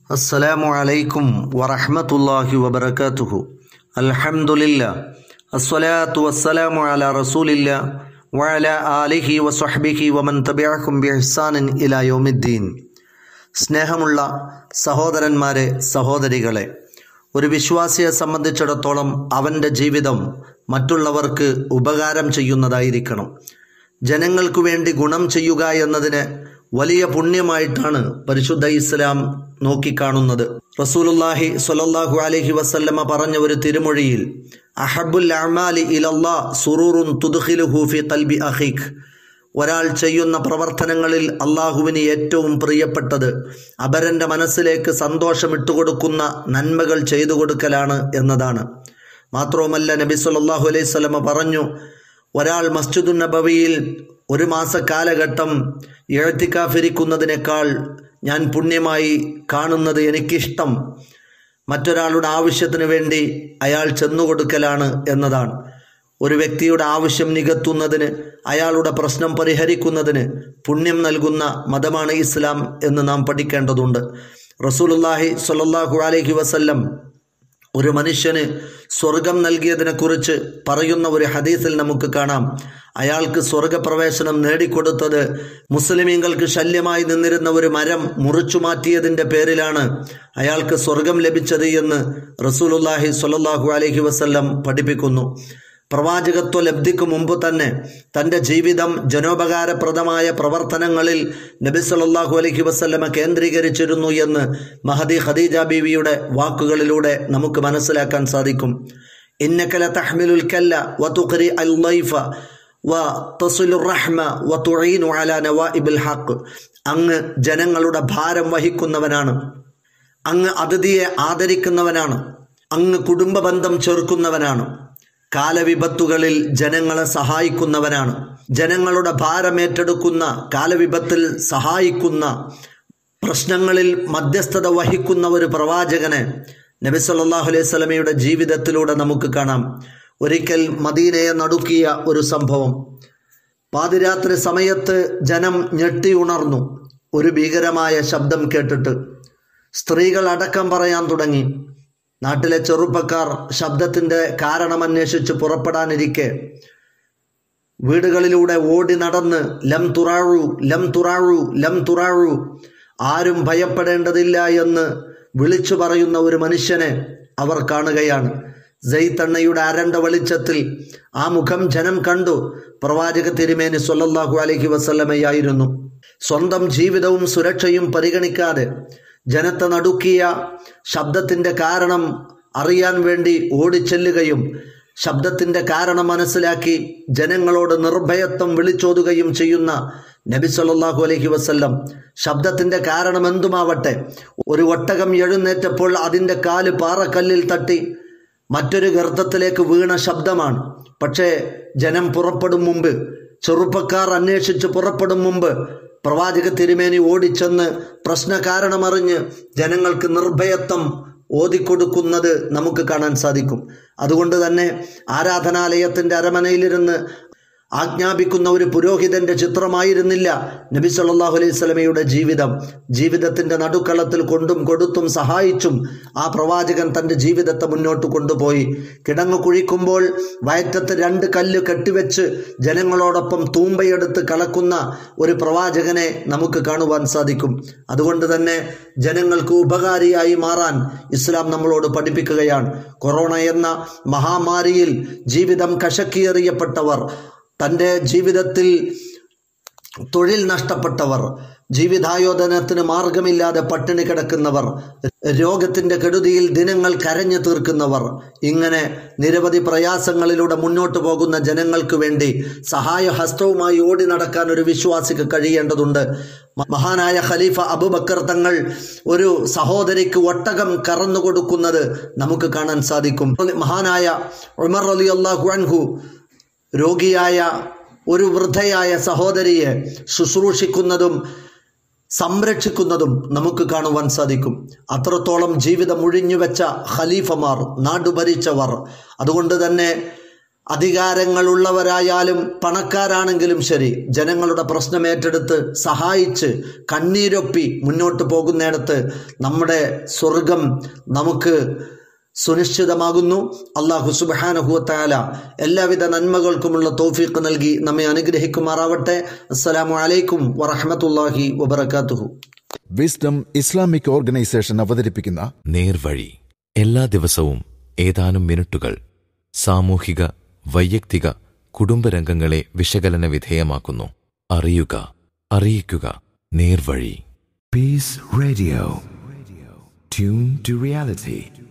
السلام عليكم ورحمة الله وبركاته الحمد لله الصلاة والسلام على رسول الله وعلى آله وصحبه ومن تبعهم بإحسان إلى يوم الدين സ്നേഹമുള്ള സഹോദരന്മാരെ സഹോദരികളെ ഒരു വിശ്വാസിയെ സംബന്ധിച്ചിടത്തോളം അവൻ്റെ ജീവിതം മറ്റുള്ളവർക്ക് ഉപകാരം ചെയ്യുന്നതായിരിക്കണം ജനങ്ങൾക്കു വേണ്ടി ഗുണം ചെയ്യുക എന്നതിന് വലിയ പുണ്യമായിട്ടാണ് പരിശുദ്ധ ഇസ്ലാം നോക്കിക്കാണുന്നത് റസൂലുല്ലാഹി സ്വല്ലല്ലാഹു അലൈഹി വസല്ലമ പറഞ്ഞ ഒരു തിരുമൊഴിയിൽ അഹബുൽ അമാലി ഇലല്ലാ സുറൂറുൻ തുദ്ഖിലുഹു ഫി ഖൽബി അഖീഖ് ഒരാൾ ചെയ്യുന്ന പ്രവർത്തനങ്ങളിൽ അള്ളാഹുവിന് ഏറ്റവും പ്രിയപ്പെട്ടത് അപരൻ്റെ മനസ്സിലേക്ക് സന്തോഷം ഇട്ടുകൊടുക്കുന്ന നന്മകൾ ചെയ്തു കൊടുക്കലാണ് എന്നതാണ് മാത്രവുമല്ല നബി സല്ലല്ലാഹു അലൈഹി സ്വലമ പറഞ്ഞു ഒരാൾ മസ്ജിദുൻ നബവിയിൽ ഒരു മാസ കാലഘട്ടം എഴുത്തിക്കാഫിരിക്കുന്നതിനേക്കാൾ ഞാൻ പുണ്യമായി കാണുന്നത് എനിക്കിഷ്ടം മറ്റൊരാളുടെ ആവശ്യത്തിന് വേണ്ടി അയാൾ ചെന്നുകൊടുക്കലാണ് എന്നതാണ് ഒരു വ്യക്തിയുടെ ആവശ്യം നികത്തുന്നതിന് അയാളുടെ പ്രശ്നം പരിഹരിക്കുന്നതിന് പുണ്യം നൽകുന്ന മതമാണ് ഇസ്ലാം എന്ന് നാം പഠിക്കേണ്ടതുണ്ട് റസൂലുല്ലാഹി സ്വല്ലല്ലാഹു അലൈഹി വസല്ലം ഒരു മനുഷ്യന് സ്വർഗം നൽകിയതിനെക്കുറിച്ച് പറയുന്ന ഒരു ഹദീസിൽ നമുക്ക് കാണാം അയാൾക്ക് സ്വർഗപ്രവേശനം നേടിക്കൊടുത്തത് മുസ്ലിമീങ്ങൾക്ക് ശല്യമായി നിന്നിരുന്ന ഒരു മരം മുറിച്ചു മാറ്റിയതിൻ്റെ പേരിലാണ് അയാൾക്ക് സ്വർഗം ലഭിച്ചത് എന്ന് റസൂലുല്ലാഹി സ്വല്ലല്ലാഹു അലൈഹി വസല്ലം പഠിപ്പിക്കുന്നു പ്രവാചകത്വ ലബ്ധിക്ക് മുമ്പ് തന്നെ തൻ്റെ ജീവിതം ജനോപകാരപ്രദമായ പ്രവർത്തനങ്ങളിൽ നബി സല്ലല്ലാഹു അലൈഹി വസല്ലമ കേന്ദ്രീകരിച്ചിരുന്നു എന്ന് മഹദി ഖദീജ ബീവിയുടെ വാക്കുകളിലൂടെ നമുക്ക് മനസ്സിലാക്കാൻ സാധിക്കും ഇന്നക്കല തഹ്മിലുൽ കല്ല വതുഖരി അൽ ലൈഫ വ തസുലു റഹ്മ വ തുഈനു അലാ നവാഇബിൽ ഹഖ് അങ്ങ് ജനങ്ങളുടെ ഭാരം വഹിക്കുന്നവനാണ് അങ്ങ് അതിഥിയെ ആദരിക്കുന്നവനാണ് അങ്ങ് കുടുംബ ബന്ധം ചേർക്കുന്നവനാണ് കാലവിപത്തുകളിൽ ജനങ്ങളെ സഹായിക്കുന്നവനാണ് ജനങ്ങളുടെ ഭാരമേറ്റെടുക്കുന്ന കാലവിപത്തിൽ സഹായിക്കുന്ന പ്രശ്നങ്ങളിൽ മധ്യസ്ഥത വഹിക്കുന്ന ഒരു പ്രവാചകനെ നബി സല്ലല്ലാഹു അലൈഹി സ്വലമയുടെ ജീവിതത്തിലൂടെ നമുക്ക് കാണാം ഒരിക്കൽ മദീനയെ നടുക്കിയ ഒരു സംഭവം പാതിരാത്രി സമയത്ത് ജനം ഞെട്ടി ഉണർന്നു ഒരു ഭീകരമായ ശബ്ദം കേട്ടിട്ട് സ്ത്രീകൾ അടക്കം പറയാൻ തുടങ്ങി നാട്ടിലെ ചെറുപ്പക്കാർ ശബ്ദത്തിൻ്റെ കാരണമന്വേഷിച്ച് പുറപ്പെടാനിരിക്കെ വീടുകളിലൂടെ ഓടി നടന്ന് ലം തുറാഴു ലം തുറാഴു ലം തുറാഴു ആരും ഭയപ്പെടേണ്ടതില്ല എന്ന് വിളിച്ചു പറയുന്ന ഒരു മനുഷ്യനെ അവർ കാണുകയാണ് ജയ്ത്തണ്ണയുടെ അരണ്ട വെളിച്ചത്തിൽ ആ മുഖം ജനം കണ്ടു പ്രവാചക തിരുമേനി സൊല്ലാഹു അലഹി വസല്ലമയായിരുന്നു സ്വന്തം ജീവിതവും സുരക്ഷയും പരിഗണിക്കാതെ ജനത്തെ നടുക്കിയ ശബ്ദത്തിൻ്റെ കാരണം അറിയാൻ വേണ്ടി ഓടിച്ചെല്ലുകയും ശബ്ദത്തിൻ്റെ കാരണം മനസ്സിലാക്കി ജനങ്ങളോട് നിർഭയത്വം വിളിച്ചോതുകയും ചെയ്യുന്ന നബി സല്ലല്ലാഹു അലൈഹി വസല്ലം ശബ്ദത്തിൻ്റെ കാരണം എന്തുമാവട്ടെ ഒരു ഒട്ടകം എഴുന്നേറ്റപ്പോൾ അതിൻ്റെ കാല് പാറക്കല്ലിൽ തട്ടി മറ്റൊരു ഗർത്തത്തിലേക്ക് വീണ ശബ്ദമാണ് പക്ഷേ ജനം പുറപ്പെടും മുമ്പ് ചെറുപ്പക്കാർ അന്വേഷിച്ച് പുറപ്പെടും മുമ്പ് പ്രവാചക തിരുമേനി ഓടിച്ചെന്ന് പ്രശ്ന കാരണമറിഞ്ഞ് ജനങ്ങൾക്ക് നിർഭയത്വം ഓതിക്കൊടുക്കുന്നത് നമുക്ക് കാണാൻ സാധിക്കും അതുകൊണ്ട് തന്നെ ആരാധനാലയത്തിൻ്റെ അരമനയിലിരുന്ന് ആജ്ഞാപിക്കുന്ന ഒരു പുരോഹിതന്റെ ചിത്രമായിരുന്നില്ല നബി സല്ലല്ലാഹു അലൈഹി സ്വലമയുടെ ജീവിതം ജീവിതത്തിൻ്റെ നടുക്കളത്തിൽ കൊണ്ടും കൊടുത്തും സഹായിച്ചും ആ പ്രവാചകൻ തൻ്റെ ജീവിതത്തെ മുന്നോട്ട് കൊണ്ടുപോയി കിടങ്ങ് കുഴിക്കുമ്പോൾ വയറ്റത്ത് രണ്ട് കല്ല് കെട്ടിവെച്ച് ജനങ്ങളോടൊപ്പം തൂമ്പയെടുത്ത് കളക്കുന്ന ഒരു പ്രവാചകനെ നമുക്ക് കാണുവാൻ സാധിക്കും അതുകൊണ്ട് തന്നെ ജനങ്ങൾക്ക് ഉപകാരിയായി മാറാൻ ഇസ്ലാം നമ്മളോട് പഠിപ്പിക്കുകയാണ് കൊറോണ എന്ന മഹാമാരിയിൽ ജീവിതം കശക്കിയെറിയപ്പെട്ടവർ തൻ്റെ ജീവിതത്തിൽ തൊഴിൽ നഷ്ടപ്പെട്ടവർ ജീവിതായോധനത്തിന് മാർഗമില്ലാതെ പട്ടിണി കിടക്കുന്നവർ രോഗത്തിൻ്റെ കെടുതിയിൽ ദിനങ്ങൾ കരഞ്ഞു തീർക്കുന്നവർ ഇങ്ങനെ നിരവധി പ്രയാസങ്ങളിലൂടെ മുന്നോട്ട് പോകുന്ന ജനങ്ങൾക്ക് വേണ്ടി സഹായഹസ്തവുമായി ഓടി നടക്കാൻ ഒരു വിശ്വാസിക്ക് കഴിയേണ്ടതുണ്ട് മഹാനായ ഖലീഫ അബുബക്കർ തങ്ങൾ ഒരു സഹോദരിക്ക് ഒട്ടകം കറന്നു കൊടുക്കുന്നത് നമുക്ക് കാണാൻ സാധിക്കും മഹാനായ ഉമർ അലി അള്ളാഹു അൻഹു രോഗിയായ ഒരു വൃദ്ധയായ സഹോദരിയെ ശുശ്രൂഷിക്കുന്നതും സംരക്ഷിക്കുന്നതും നമുക്ക് കാണുവാൻ സാധിക്കും അത്രത്തോളം ജീവിതം ഒഴിഞ്ഞുവെച്ച ഖലീഫമാർ നാടുഭരിച്ചവർ അതുകൊണ്ട് തന്നെ അധികാരങ്ങളുള്ളവരായാലും പണക്കാരാണെങ്കിലും ശരി ജനങ്ങളുടെ പ്രശ്നം ഏറ്റെടുത്ത് സഹായിച്ച് കണ്ണീരൊപ്പി മുന്നോട്ട് പോകുന്നിടത്ത് നമ്മുടെ സ്വർഗം നമുക്ക് സുനിശ്ചിതമാകുന്നു അള്ളാഹു സുബാനഹുവത്താല എല്ലാവിധ നന്മകൾക്കുമുള്ള തോഫീക്ക് നൽകി നമ്മെ അനുഗ്രഹിക്കുമാറാവട്ടെ അസ്സലാമു അലൈക്കും വറഹമത്തല്ലാഹി വബർക്കാത്തുഹു വിസ്ഡം ഇസ്ലാമിക് ഓർഗനൈസേഷൻ അവതരിപ്പിക്കുന്ന നേർവഴി എല്ലാ ദിവസവും ഏതാനും മിനിറ്റുകൾ സാമൂഹിക വൈയക്തിക കുടുംബരംഗങ്ങളെ വിശകലന വിധേയമാക്കുന്നു അറിയുക അറിയിക്കുക നേർവഴി Peace Radio. Tune to reality.